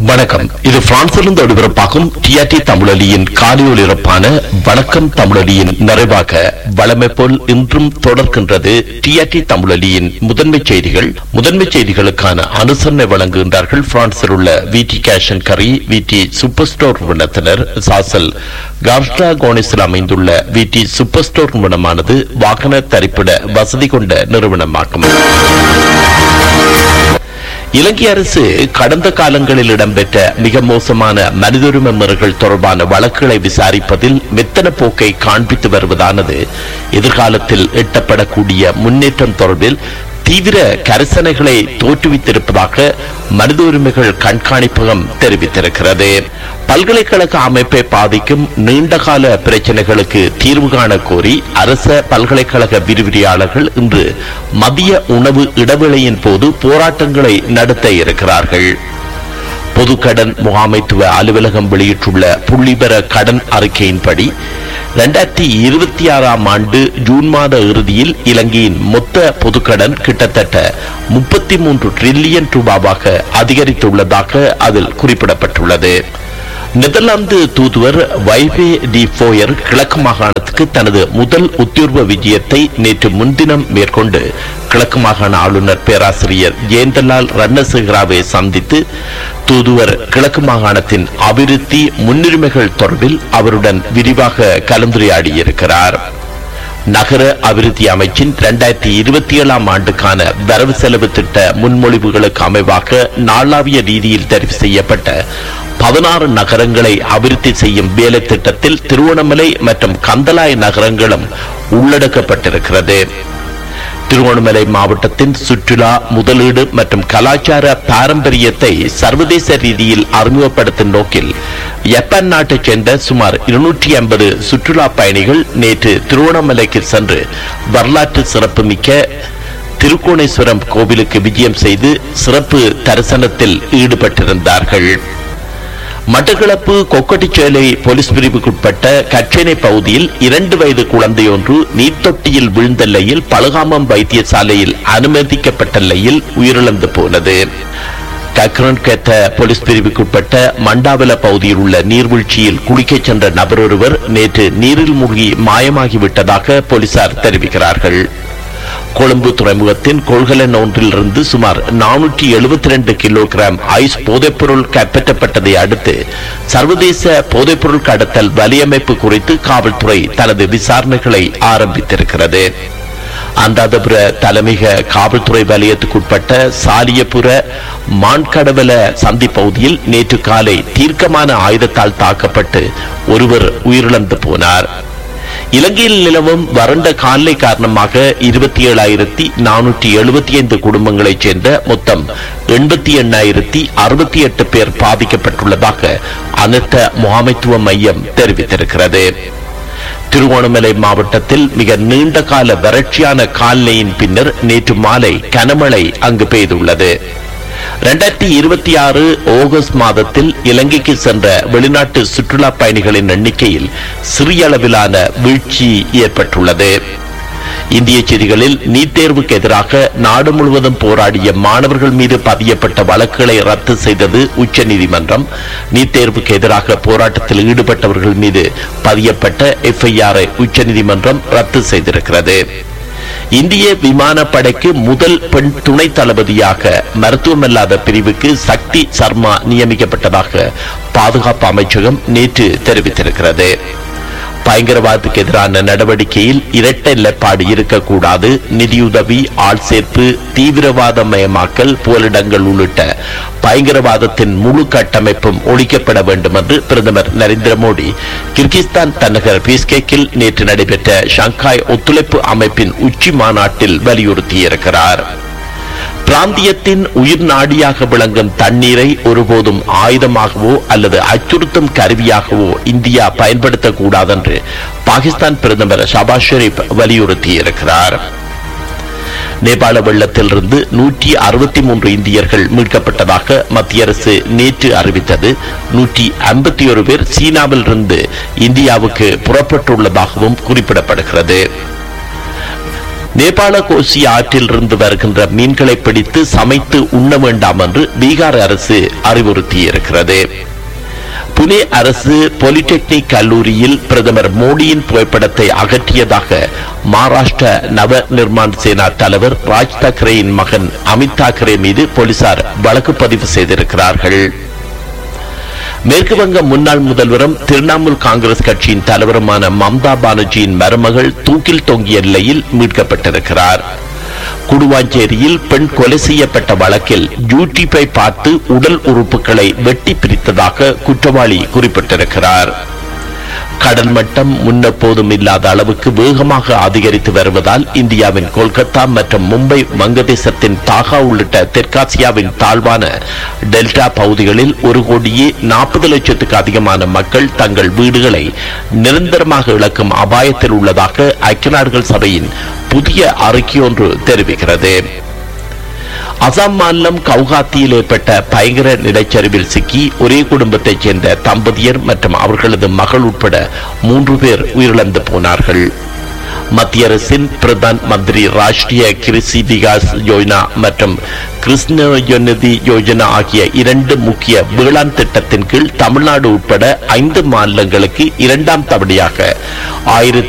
வணக்கம் இது பிரான்சிலிருந்து ஒளிபரப்பாகும் டிஆர்டி தமிழொலியின் காலை ஒளிபரப்பான வணக்கம் தமிழொலியின் நிறைவாக வளமை போல் இன்றும் தொடர்கின்றது டிஆர்டி தமிழொலியின் முதன்மை செய்திகள் முதன்மை செய்திகளுக்கான அனுசரணை வழங்குகின்றார்கள் பிரான்சில் உள்ள விடி கேஷன் கரி விடி சூப்பர் ஸ்டோர் நிறுவனத்தினர் சாசல் கார்ஸ்டா கோனிஸில் அமைந்துள்ள விடி சூப்பர் ஸ்டோர் நிறுவனமானது வாகன தரிப்பிட வசதி கொண்ட நிறுவனமாகும் இலங்கை அரசு கடந்த காலங்களில் இடம்பெற்ற மிக மோசமான மனிதுரிமை மீறல்கள் தொடர்பான வழக்குகளை விசாரிப்பதில் மெத்தன போக்கை காண்பித்து வருவதானது எதிர்காலத்தில் எட்டப்படக்கூடிய முன்னேற்றம் தொடர்பில் தீவிர கரிசனைகளை தோற்றுவித்திருப்பதாக மனித உரிமைகள் கண்காணிப்பகம் தெரிவித்திருக்கிறது பல்கலைக்கழக அமைப்பை பாதிக்கும் நீண்டகால பிரச்சனைகளுக்கு தீர்வு காண கோரி அரச பல்கலைக்கழக விரிவிரியாளர்கள் இன்று மதிய உணவு இடைவேளையின் போது போராட்டங்களை நடத்த இருக்கிறார்கள் பொதுக்கடன் முகாமைத்துவ அலுவலகம் வெளியிட்டுள்ள புள்ளிபெற கடன் அறிக்கையின்படி இரண்டாயிரத்தி இருபத்தி ஆறாம் ஆண்டு ஜூன் மாத இறுதியில் இலங்கையின் மொத்த பொதுக்கடன் கிட்டத்தட்ட முப்பத்தி மூன்று டிரில்லியன் ரூபாவாக அதிகரித்துள்ளதாக அதில் குறிப்பிடப்பட்டுள்ளது நெதர்லாந்து தூதுவர் வைவே டி போயர் கிழக்கு மாகாணத்துக்கு தனது முதல் உத்தியோர்வ விஜயத்தை நேற்று முன்தினம் மேற்கொண்டு கிழக்கு மாகாண ஆளுநர் பேராசிரியர் ஜெயந்தலால் ரன்னசேகராவை சந்தித்து தூதுவர் கிழக்கு மாகாணத்தின் அபிவிருத்தி முன்னுரிமைகள் தொடர்பில் அவருடன் விரிவாக கலந்துரையாடியிருக்கிறார் நகர அபிவிருத்தி அமைச்சின் இரண்டாயிரத்தி இருபத்தி ஏழாம் ஆண்டுக்கான வரவு செலவு திட்ட முன்மொழிவுகளுக்கு அமைவாக நாளாவிய ரீதியில் தெரிவு செய்யப்பட்ட பதினாறு நகரங்களை அபிவிருத்தி செய்யும் வேலை திட்டத்தில் திருவண்ணாமலை மற்றும் கந்தலாய் நகரங்களும் உள்ளடக்கப்பட்டிருக்கிறது திருவண்ணாமலை மாவட்டத்தின் சுற்றுலா முதலீடு மற்றும் கலாச்சார பாரம்பரியத்தை சர்வதேச ரீதியில் அறிமுகப்படுத்தும் நோக்கில் ஜப்பான் நாட்டைச் சேர்ந்த சுமார் இருநூற்றி ஐம்பது சுற்றுலா பயணிகள் நேற்று திருவண்ணாமலைக்கு சென்று வரலாற்று சிறப்புமிக்க திருக்கோணேஸ்வரம் கோவிலுக்கு விஜயம் செய்து சிறப்பு தரிசனத்தில் ஈடுபட்டிருந்தார்கள் மட்டக்களப்பு கொக்கட்டிச்சேலை போலீஸ் பிரிவுக்குட்பட்ட கச்சேனை பகுதியில் இரண்டு வயது குழந்தையொன்று நீர்த்தொட்டியில் விழுந்த நிலையில் பழுகாமம் வைத்தியசாலையில் அனுமதிக்கப்பட்ட நிலையில் உயிரிழந்து போனது கக்ரன் கேத்த போலீஸ் பிரிவுக்குட்பட்ட மண்டாவல பகுதியில் உள்ள நீர்வீழ்ச்சியில் குளிக்கச் சென்ற நபர் ஒருவர் நேற்று நீரில் மூழ்கி மாயமாகிவிட்டதாக போலீசார் தெரிவிக்கிறார்கள் கொழும்பு துறைமுகத்தின் கொள்கலன் ஒன்றிலிருந்து சுமார் நானூற்றி எழுபத்தி ரெண்டு கிலோகிராம் ஐஸ் போதைப்பொருள் கைப்பற்றப்பட்டதை அடுத்து சர்வதேச போதைப்பொருள் கடத்தல் வலியமைப்பு குறித்து காவல்துறை தனது விசாரணைகளை ஆரம்பித்திருக்கிறது அந்தாதபுர தலைமைக காவல்துறை வலயத்துக்குட்பட்ட சாலியபுர மான்கடவல சந்தி பகுதியில் நேற்று காலை தீர்க்கமான ஆயுதத்தால் தாக்கப்பட்டு ஒருவர் உயிரிழந்து போனார் இலங்கையில் நிலவும் வறண்ட காலை காரணமாக இருபத்தி ஏழாயிரத்தி நானூற்றி எழுபத்தி ஐந்து குடும்பங்களைச் சேர்ந்த மொத்தம் எண்பத்தி எண்ணாயிரத்தி அறுபத்தி எட்டு பேர் பாதிக்கப்பட்டுள்ளதாக அனர்த்த முகாமைத்துவ மையம் தெரிவித்திருக்கிறது திருவோணமலை மாவட்டத்தில் மிக நீண்ட கால வறட்சியான காலநிலையின் பின்னர் நேற்று மாலை கனமழை அங்கு பெய்துள்ளது இரண்டாயிரத்தி இருபத்தி ஆறு ஆகஸ்ட் மாதத்தில் இலங்கைக்கு சென்ற வெளிநாட்டு சுற்றுலா பயணிகளின் எண்ணிக்கையில் சிறிய அளவிலான வீழ்ச்சி ஏற்பட்டுள்ளது இந்திய செய்திகளில் நீட் தேர்வுக்கு எதிராக நாடு முழுவதும் போராடிய மாணவர்கள் மீது பதியப்பட்ட வழக்குகளை ரத்து செய்தது உச்சநீதிமன்றம் நீட் தேர்வுக்கு எதிராக போராட்டத்தில் ஈடுபட்டவர்கள் மீது பதியப்பட்ட எஃப்ஐஆரை உச்சநீதிமன்றம் ரத்து செய்திருக்கிறது இந்திய விமானப்படைக்கு முதல் பெண் துணை தளபதியாக மருத்துவமல்லாத பிரிவுக்கு சக்தி சர்மா நியமிக்கப்பட்டதாக பாதுகாப்பு அமைச்சகம் நேற்று தெரிவித்திருக்கிறது பயங்கரவாதத்துக்கு எதிரான நடவடிக்கையில் இரட்டை நிலைப்பாடு இருக்கக்கூடாது நிதியுதவி ஆள் சேர்ப்பு தீவிரவாதமயமாக்கல் புகலிடங்கள் உள்ளிட்ட பயங்கரவாதத்தின் முழு கட்டமைப்பும் ஒழிக்கப்பட வேண்டும் என்று பிரதமர் நரேந்திர மோடி கிர்கிஸ்தான் தலைநகர் பிஸ்கேக்கில் நேற்று நடைபெற்ற ஷங்காய் ஒத்துழைப்பு அமைப்பின் உச்சி மாநாட்டில் வலியுறுத்தியிருக்கிறார் பிராந்தியத்தின் உயிர் நாடியாக விளங்கும் தண்ணீரை ஒருபோதும் ஆயுதமாகவோ அல்லது அச்சுறுத்தும் கருவியாகவோ இந்தியா பயன்படுத்தக்கூடாது என்று பாகிஸ்தான் பிரதமர் ஷபாஸ் ஷெரீப் வலியுறுத்தியிருக்கிறார் நேபாள வெள்ளத்திலிருந்து நூற்றி அறுபத்தி மூன்று இந்தியர்கள் மீட்கப்பட்டதாக மத்திய அரசு நேற்று அறிவித்தது நூற்றி ஐம்பத்தி ஒரு பேர் சீனாவில் இருந்து இந்தியாவுக்கு புறப்பட்டுள்ளதாகவும் குறிப்பிடப்படுகிறது நேபாள கோசி ஆற்றிலிருந்து வருகின்ற மீன்களை பிடித்து சமைத்து உண்ண வேண்டாம் என்று பீகார் அரசு அறிவுறுத்தியிருக்கிறது புனே அரசு பாலிடெக்னிக் கல்லூரியில் பிரதமர் மோடியின் புகைப்படத்தை அகற்றியதாக மகாராஷ்டிர நவ நிர்மாண் சேனா தலைவர் ராஜ் தாக்கரேயின் மகன் அமித் தாக்கரே மீது போலீசார் வழக்கு பதிவு செய்திருக்கிறார்கள் மேற்கு வங்க முன்னாள் முதல்வரும் திரிணாமுல் காங்கிரஸ் கட்சியின் தலைவருமான மம்தா பானர்ஜியின் மருமகள் தூக்கில் தொங்கிய நிலையில் மீட்கப்பட்டிருக்கிறார் குடுவாஞ்சேரியில் பெண் கொலை செய்யப்பட்ட வழக்கில் யூடியூப்பை பார்த்து உடல் உறுப்புகளை வெட்டி பிரித்ததாக குற்றவாளி குறிப்பிட்டிருக்கிறார் கடல் மட்டம் முன்னெப்போதும் இல்லாத அளவுக்கு வேகமாக அதிகரித்து வருவதால் இந்தியாவின் கொல்கத்தா மற்றும் மும்பை வங்கதேசத்தின் தாகா உள்ளிட்ட தெற்காசியாவின் தாழ்வான டெல்டா பகுதிகளில் ஒரு கோடியே நாற்பது லட்சத்துக்கு அதிகமான மக்கள் தங்கள் வீடுகளை நிரந்தரமாக இழக்கும் அபாயத்தில் உள்ளதாக ஐக்கிய நாடுகள் சபையின் புதிய அறிக்கையொன்று தெரிவிக்கிறது அசாம் மாநிலம் கவுகாத்தியில் ஏற்பட்ட பயங்கர நிலச்சரிவில் சிக்கி ஒரே குடும்பத்தைச் சேர்ந்த தம்பதியர் மற்றும் அவர்களது மகள் உட்பட மூன்று பேர் உயிரிழந்து போனார்கள் மத்திய அரசின் பிரதான் மந்திரி ராஷ்டிரிய கிருஷி விகாஸ் யோஜனா மற்றும் கிருஷ்ண யோநிதி யோஜனா ஆகிய இரண்டு முக்கிய வேளாண் திட்டத்தின் கீழ் தமிழ்நாடு உட்பட ஐந்து மாநிலங்களுக்கு இரண்டாம் தவணையாக ஆயிரத்தி